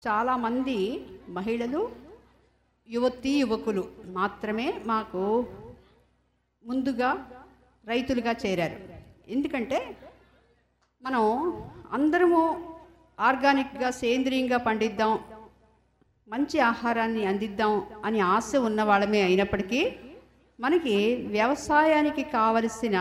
చాలామంది మహిళలు యువతీ యువకులు మాత్రమే మాకు ముందుగా రైతులుగా చేరారు ఎందుకంటే మనం అందరము ఆర్గానిక్గా సేంద్రియంగా పండిద్దాం మంచి ఆహారాన్ని అందిద్దాం అని ఆశ ఉన్న వాళ్ళమే అయినప్పటికీ మనకి వ్యవసాయానికి కావలసిన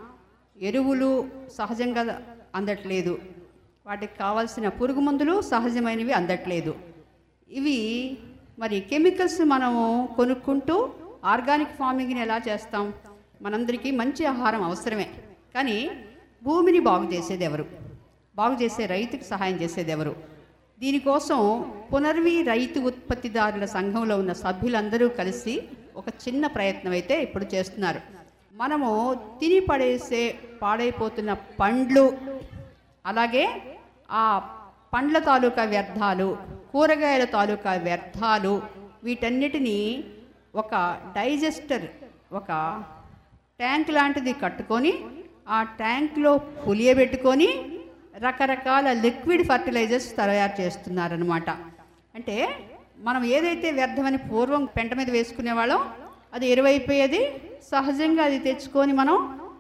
ఎరువులు సహజంగా అందట్లేదు వాటికి కావాల్సిన పురుగు మందులు సహజమైనవి అందట్లేదు ఇవి మరి కెమికల్స్ మనము కొనుక్కుంటూ ఆర్గానిక్ ఫార్మింగ్ని ఎలా చేస్తాం మనందరికీ మంచి ఆహారం అవసరమే కానీ భూమిని బాగు చేసేది ఎవరు బాగు చేసే రైతుకి సహాయం చేసేది ఎవరు దీనికోసం పునర్వి రైతు ఉత్పత్తిదారుల సంఘంలో ఉన్న సభ్యులందరూ కలిసి ఒక చిన్న ప్రయత్నం అయితే ఇప్పుడు చేస్తున్నారు మనము తిని పడేసే పాడైపోతున్న పండ్లు అలాగే ఆ పండ్ల తాలూకా వ్యర్థాలు కూరగాయల తాలూకా వ్యర్థాలు వీటన్నిటినీ ఒక డైజెస్టర్ ఒక ట్యాంక్ లాంటిది కట్టుకొని ఆ ట్యాంక్లో పులియబెట్టుకొని రకరకాల లిక్విడ్ ఫర్టిలైజర్స్ తయారు చేస్తున్నారనమాట అంటే మనం ఏదైతే వ్యర్థమని పూర్వం పెంట మీద వేసుకునేవాళ్ళం అది ఎరువైపోయేది సహజంగా అది తెచ్చుకొని మనం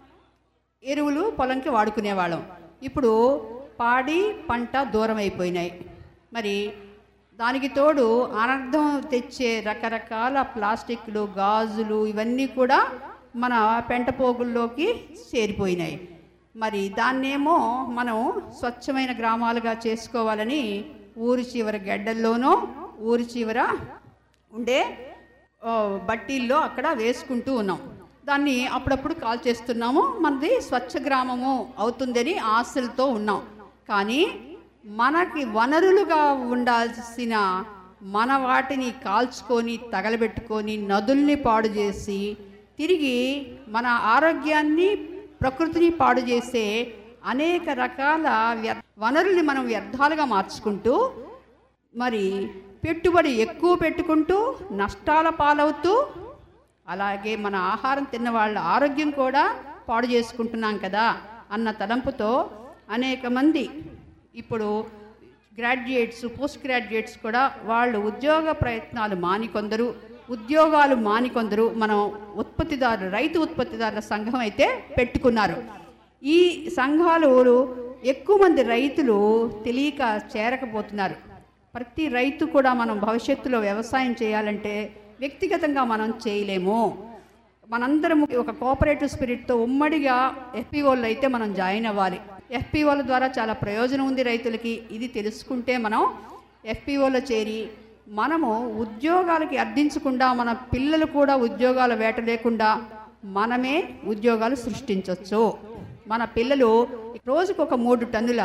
ఎరువులు పొలంకి వాడుకునేవాళ్ళం ఇప్పుడు పాడి పంట దూరం అయిపోయినాయి మరి దానికి తోడు అనర్థం తెచ్చే రకరకాల ప్లాస్టిక్లు గాజులు ఇవన్నీ కూడా మన పెంట పోగుల్లోకి చేరిపోయినాయి మరి దాన్నేమో మనం స్వచ్ఛమైన గ్రామాలుగా చేసుకోవాలని ఊరి చివర గడ్డల్లోనో ఊరి చివర ఉండే ఆ, బట్టీల్లో అక్కడ వేసుకుంటూ ఉన్నాం దాన్ని అప్పుడప్పుడు కాల్ చేస్తున్నాము మనది స్వచ్ఛ గ్రామము అవుతుందని ఆశలతో ఉన్నాం కానీ మనకి వనరులుగా ఉండాల్సిన మన వాటిని కాల్చుకొని తగలబెట్టుకొని నదుల్ని పాడు చేసి తిరిగి మన ఆరోగ్యాన్ని ప్రకృతిని పాడు చేసే అనేక రకాల వ్యర్ వనరుల్ని మనం వ్యర్థాలుగా మార్చుకుంటూ మరి పెట్టుబడి ఎక్కువ పెట్టుకుంటూ నష్టాల పాలవుతూ అలాగే మన ఆహారం తిన్న వాళ్ళ ఆరోగ్యం కూడా పాడు చేసుకుంటున్నాం కదా అన్న తలంపుతో అనేక మంది ఇప్పుడు గ్రాడ్యుయేట్స్ పోస్ట్ గ్రాడ్యుయేట్స్ కూడా వాళ్ళు ఉద్యోగ ప్రయత్నాలు మాని కొందరు ఉద్యోగాలు మాని కొందరు మనం ఉత్పత్తిదారులు రైతు ఉత్పత్తిదారుల సంఘం అయితే పెట్టుకున్నారు ఈ సంఘాలు ఎక్కువ మంది రైతులు తెలియక చేరకపోతున్నారు ప్రతి రైతు కూడా మనం భవిష్యత్తులో వ్యవసాయం చేయాలంటే వ్యక్తిగతంగా మనం చేయలేము మనందరం ఒక కోఆపరేటివ్ స్పిరిట్తో ఉమ్మడిగా ఎఫ్పిఓలు అయితే మనం జాయిన్ అవ్వాలి ఎఫ్పిఓల ద్వారా చాలా ప్రయోజనం ఉంది రైతులకి ఇది తెలుసుకుంటే మనం ఎఫ్పిఓలో చేరి మనము ఉద్యోగాలకి అర్థించకుండా మన పిల్లలు కూడా ఉద్యోగాల వేట లేకుండా మనమే ఉద్యోగాలు సృష్టించవచ్చు మన పిల్లలు రోజుకు ఒక మూడు టన్నుల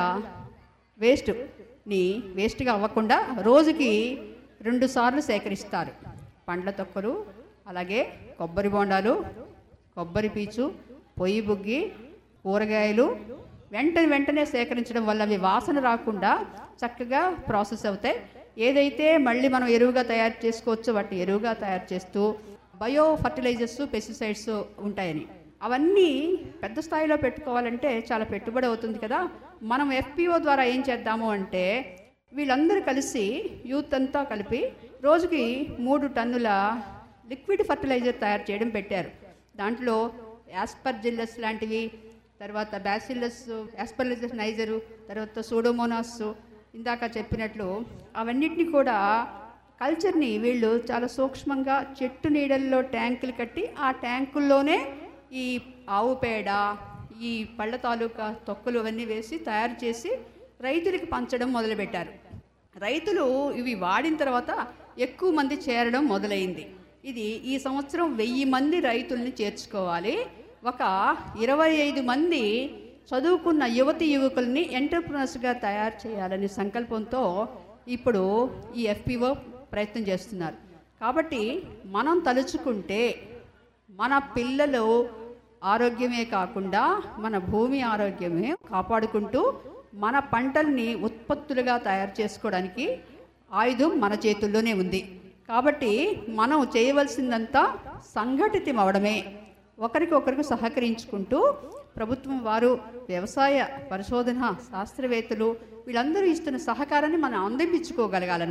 వేస్ట్ని వేస్ట్గా అవ్వకుండా రోజుకి రెండు సార్లు సేకరిస్తారు పండ్ల తొక్కలు అలాగే కొబ్బరి బొండాలు కొబ్బరి పీచు పొయ్యి బుగ్గి కూరగాయలు వెంటనే వెంటనే సేకరించడం వల్ల అవి వాసన రాకుండా చక్కగా ప్రాసెస్ అవుతాయి ఏదైతే మళ్ళీ మనం ఎరువుగా తయారు చేసుకోవచ్చో వాటిని ఎరువుగా తయారు చేస్తూ బయో ఫర్టిలైజర్స్ పెస్టిసైడ్స్ ఉంటాయని అవన్నీ పెద్ద స్థాయిలో పెట్టుకోవాలంటే చాలా పెట్టుబడి అవుతుంది కదా మనం ఎఫ్పిఓ ద్వారా ఏం చేద్దాము అంటే వీళ్ళందరూ కలిసి యూత్ అంతా కలిపి రోజుకి మూడు టన్నుల లిక్విడ్ ఫర్టిలైజర్ తయారు చేయడం పెట్టారు దాంట్లో యాస్పర్జిల్లస్ లాంటివి తర్వాత బ్యాసిల్లస్ యాస్పర్జిల్లస్ నైజరు తర్వాత సూడోమోనాస్ ఇందాక చెప్పినట్లు అవన్నిటిని కూడా కల్చర్ని వీళ్ళు చాలా సూక్ష్మంగా చెట్టు నీడల్లో ట్యాంకులు కట్టి ఆ ట్యాంకుల్లోనే ఈ ఆవు పేడ ఈ పళ్ళ తాలూకా తొక్కలు అవన్నీ వేసి తయారు చేసి రైతులకు పంచడం మొదలుపెట్టారు రైతులు ఇవి వాడిన తర్వాత ఎక్కువ మంది చేరడం మొదలైంది ఇది ఈ సంవత్సరం వెయ్యి మంది రైతుల్ని చేర్చుకోవాలి ఒక ఇరవై ఐదు మంది చదువుకున్న యువతి యువకుల్ని ఎంటర్ప్రినర్స్గా తయారు చేయాలనే సంకల్పంతో ఇప్పుడు ఈ ఎఫ్పిఓ ప్రయత్నం చేస్తున్నారు కాబట్టి మనం తలుచుకుంటే మన పిల్లలు ఆరోగ్యమే కాకుండా మన భూమి ఆరోగ్యమే కాపాడుకుంటూ మన పంటల్ని ఉత్పత్తులుగా తయారు చేసుకోవడానికి ఆయుధం మన చేతుల్లోనే ఉంది కాబట్టి మనం చేయవలసిందంతా సంఘటితం అవడమే ఒకరికొకరికి సహకరించుకుంటూ ప్రభుత్వం వారు వ్యవసాయ పరిశోధన శాస్త్రవేత్తలు వీళ్ళందరూ ఇస్తున్న సహకారాన్ని మనం అందించుకోగలగాలని